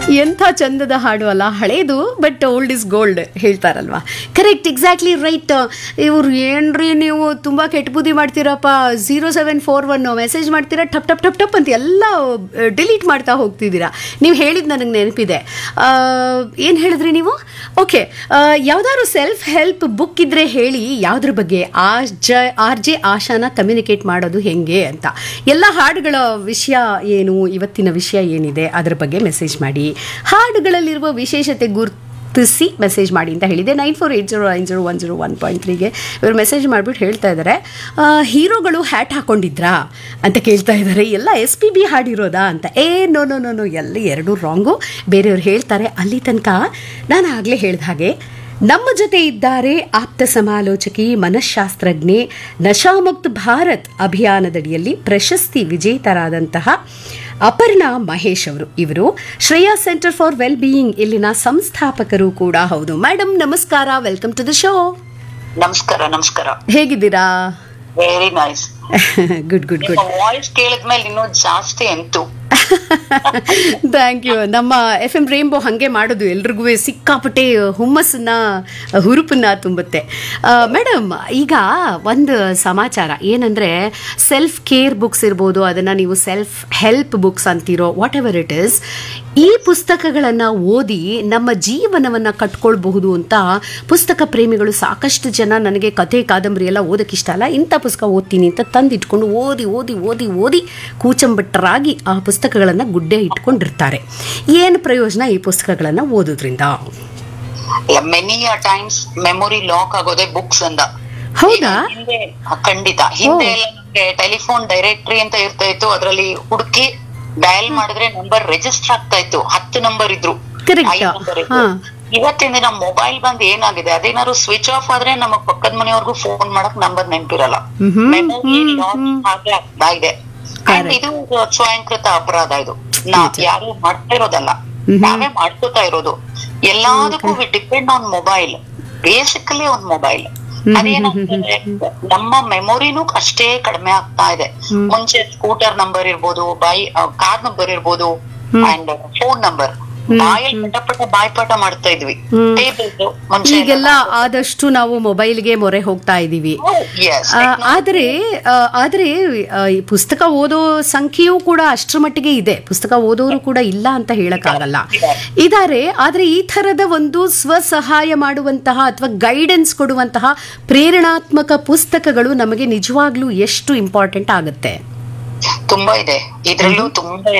ಎಂಥ ಚಂದದ ಹಾಡು ಅಲ್ಲ ಹಳೇದು ಬಟ್ ಓಲ್ಡ್ ಇಸ್ ಗೋಲ್ಡ್ ಹೇಳ್ತಾರಲ್ವಾ ಕರೆಕ್ಟ್ ಎಕ್ಸಾಕ್ಟ್ಲಿ ರೈಟ್ ಇವ್ರು ಏನ್ರಿ ನೀವು ತುಂಬ ಕೆಟ್ಟ ಬುದ್ಧಿ ಮಾಡ್ತೀರಪ್ಪ zero seven four one message ಮಾಡ್ತೀರಾ ಟಪ್ ಟಪ್ ಟಪ್ ಟಪ್ ಅಂತ ಎಲ್ಲ ಡಿಲೀಟ್ ಮಾಡ್ತಾ ಹೋಗ್ತಿದ್ದೀರಾ ನೀವು ಹೇಳಿದ್ದು ನನಗೆ ನೆನಪಿದೆ ಏನು ಹೇಳಿದ್ರಿ ನೀವು ಓಕೆ ಯಾವ್ದಾದ್ರು ಸೆಲ್ಫ್ ಹೆಲ್ಪ್ ಬುಕ್ ಇದ್ರೆ ಹೇಳಿ ಯಾವುದ್ರ ಬಗ್ಗೆ ಆ ಜ ಆರ್ ಜೆ ಆಶಾನ ಕಮ್ಯುನಿಕೇಟ್ ಮಾಡೋದು ಹೆಂಗೆ ಅಂತ ಎಲ್ಲ ಹಾಡುಗಳ ವಿಷಯ ಏನು ಇವತ್ತಿನ ವಿಷಯ ಏನಿದೆ ಅದರ ಬಗ್ಗೆ ಮೆಸೇಜ್ ಮಾಡಿ ಹಾಡುಗಳಲ್ಲಿರುವ ವಿಶೇಷತೆ ಗುರುತಿಸಿ ಮೆಸೇಜ್ ಮಾಡಿ ಅಂತ ಹೇಳಿದೆ nine four eight zero nine zero one zero one point ತ್ರೀಗೆ ಇವರು ಮೆಸೇಜ್ ಮಾಡಿಬಿಟ್ಟು ಹೇಳ್ತಾ ಇದ್ದಾರೆ ಆ, ಹೀರೋಗಳು ಹ್ಯಾಟ್ ಹಾಕೊಂಡಿದ್ರಾ ಅಂತ ಕೇಳ್ತಾ ಇದ್ದಾರೆ ಎಲ್ಲ ಎಸ್ ಪಿ ಬಿ ಹಾಡಿರೋದಾ ಅಂತ ಏ ನೋ ನೋ ನೋ ನೋ ಎಲ್ಲ ಎರಡೂ ರಾಂಗು ಬೇರೆಯವ್ರು ಹೇಳ್ತಾರೆ ಅಲ್ಲಿ ತನಕ ನಾನು ಆಗಲೇ ಹೇಳ್ದ ಹಾಗೆ ನಮ್ಮ ಜೊತೆ ಇದ್ದಾರೆ ಆಪ್ತ ಸಮಾಲೋಚಕಿ ಮನಃಶಾಸ್ತ್ರಜ್ಞೆ ನಶಾಮುಕ್ತ ಭಾರತ್ ಅಭಿಯಾನದಡಿಯಲ್ಲಿ ಪ್ರಶಸ್ತಿ ವಿಜೇತರಾದಂತಹ ಅಪರ್ಣಾ ಮಹೇಶ್ ಅವರು ಇವರು Shreya centre for well being ಇಲ್ಲಿನ ಸಂಸ್ಥಾಪಕರು ಕೂಡ ಹೌದು ಮೇಡಮ್ ನಮಸ್ಕಾರ ವೆಲ್ಕಮ್ ಟು ದ ಶೋ ನಮಸ್ಕಾರ ನಮಸ್ಕಾರ ಹೇಗಿದ್ದೀರಾ very nice good good good voice ಕೇಳಿದ್ಮೇಲೆ ಇನ್ನೂ ಜಾಸ್ತಿ ಎಂತು ಥ್ಯಾಂಕ್ ಯು ನಮ್ಮ ಎಫ್ ಎಂ ರೇಂಬೋ ಹಾಗೆ ಮಾಡೋದು ಎಲ್ರಿಗೂ ಸಿಕ್ಕಾಪಟ್ಟೆ ಹುಮ್ಮಸ್ಸನ್ನ ಹುರುಪನ್ನ ತುಂಬುತ್ತೆ ಮೇಡಮ್ ಈಗ ಒಂದು ಸಮಾಚಾರ ಏನಂದ್ರೆ ಸೆಲ್ಫ್ ಕೇರ್ ಬುಕ್ಸ್ ಇರ್ಬೋದು ಅದನ್ನ ನೀವು ಸೆಲ್ಫ್ ಹೆಲ್ಪ್ ಬುಕ್ಸ್ ಅಂತೀರೋ ವಾಟ್ ಎವರ್ ಇಟ್ ಇಸ್ ಈ ಪುಸ್ತಕಗಳನ್ನ ಓದಿ ನಮ್ಮ ಜೀವನವನ್ನ ಕಟ್ಕೊಳ್ಬಹುದು ಅಂತ ಪುಸ್ತಕ ಪ್ರೇಮಿಗಳು ಸಾಕಷ್ಟು ಜನ ನನಗೆ ಕಥೆ ಕಾದಂಬರಿ ಎಲ್ಲ ಓದಕ್ಕೆ ಇಷ್ಟ ಅಲ್ಲ ಇಂಥ ಪುಸ್ತಕ ಓದ್ತೀನಿ ಅಂತ ತಂದಿಟ್ಕೊಂಡು ಓದಿ ಓದಿ ಓದಿ ಓದಿ ಕೂಚಂಬಟ್ಟರಾಗಿ ಆ ಪುಸ್ತಕಗಳನ್ನು ಗುಡ್ಡೆ ಇಟ್ಕೊಂಡಿರ್ತಾರೆ ಏನು ಪ್ರಯೋಜನ ಈ ಪುಸ್ತಕಗಳನ್ನು ಓದೋದ್ರಿಂದ many a times memory lock ಆಗೋದೇ ಬುಕ್ಸ್ ಅಂದ ಹೌದಾ ಈಗ ಹಿಂದೆ ಹ, ಖಂಡಿತ ಹಿಂದೆ ಎಲ್ಲ ನಮ್ಗೆ ಟೆಲಿಫೋನ್ ಡೈರೆಕ್ಟರಿ ಅಂತ ಇರ್ತಾ ಇತ್ತು ಅದ್ರಲ್ಲಿ ಹುಡುಕಿ ಡಯಲ್ ಮಾಡಿದ್ರೆ ನಂಬರ್ ರಿಜಿಸ್ಟರ್ ಆಗ್ತಾ ಇತ್ತು ಹತ್ತು ನಂಬರ್ ಇದ್ರು Correct. ಐದ್ number ಇತ್ತು. ಹಾ. ಇವತ್ತಿನ ದಿನ ಮೊಬೈಲ್ ಬಂದ್ ಏನಾಗಿದೆ ಅದೇನಾದ್ರು ಸ್ವಿಚ್ ಆಫ್ ಆದ್ರೆ ನಮ್ಮ ಪಕ್ಕದ ಮನೆಯವ್ರಿಗೂ ಫೋನ್ ಮಾಡಕ್ ನಂಬರ್ ನೆನಪಿರಲ್ಲ ಮ್ಹ್ಮ್. ಮೆಮೊರಿ ಲಾಕ್ ಹಾಗೆ ಆಗ್ತಾ ಇದೆ And ಇದು ಸ್ವಯಂಕೃತ ಅಪರಾಧ ಇದು ನಾ ಯಾರು ಮಾಡ್ತಾ ಇರೋದಲ್ಲ ನಾವೇ ಮಾಡ್ಕೋತಾ ಇರೋದು ಎಲ್ಲದಕ್ಕೂ we depend on mobile basically on mobile ಅದೇನಾಗ್ತದೆ ನಮ್ಮ ಮೆಮೊರಿನೂ ಅಷ್ಟೇ ಕಡಿಮೆ ಆಗ್ತಾ ಇದೆ ಮುಂಚೆ ಸ್ಕೂಟರ್ ನಂಬರ್ ಇರ್ಬೋದು ಬೈ ಕಾರ್ ನಂಬರ್ ಇರ್ಬೋದು ಅಂಡ್ ಫೋನ್ ನಂಬರ್ ಬಾಯಲ್ಲಿ ಪಟ ಪಟ ಬಾಯ್ಪಾಠ ಮಾಡ್ತಾ ಇದ್ವಿ ಟೇಬಲ್ ಮುಂಚೆ ಈಗೆಲ್ಲ ಆದಷ್ಟು ನಾವು ಮೊಬೈಲ್ಗೆ ಮೊರೆ ಹೋಗ್ತಾ ಇದ್ದೀವಿ ಎಸ್ ಆ, ಆದರೆ ಆ, ಆದರೆ ಆ, ಈ ಪುಸ್ತಕ ಓದೋ ಸಂಖ್ಯೆಯೂ ಕೂಡ ಅಷ್ಟರ ಮಟ್ಟಿಗೆ ಇದೆ ಪುಸ್ತಕ ಓದೋರು ಕೂಡ ಇಲ್ಲ ಅಂತ ಹೇಳಕ್ಕಾಗಲ್ಲ ಇದಾರೆ ಆದರೆ ಈ ಥರದ ಒಂದು ಸ್ವಸಹಾಯ ಮಾಡುವಂತಹ ಅಥವಾ ಗೈಡೆನ್ಸ್ ಕೊಡುವಂತಹ ಪ್ರೇರಣಾತ್ಮಕ ಪುಸ್ತಕಗಳು ನಮಗೆ ನಿಜವಾಗ್ಲೂ ಎಷ್ಟು ಇಂಪಾರ್ಟೆಂಟ್ ಆಗುತ್ತೆ ತುಂಬಾ ಇದೆ ಇದ್ರಲ್ಲೂ ತುಂಬಾ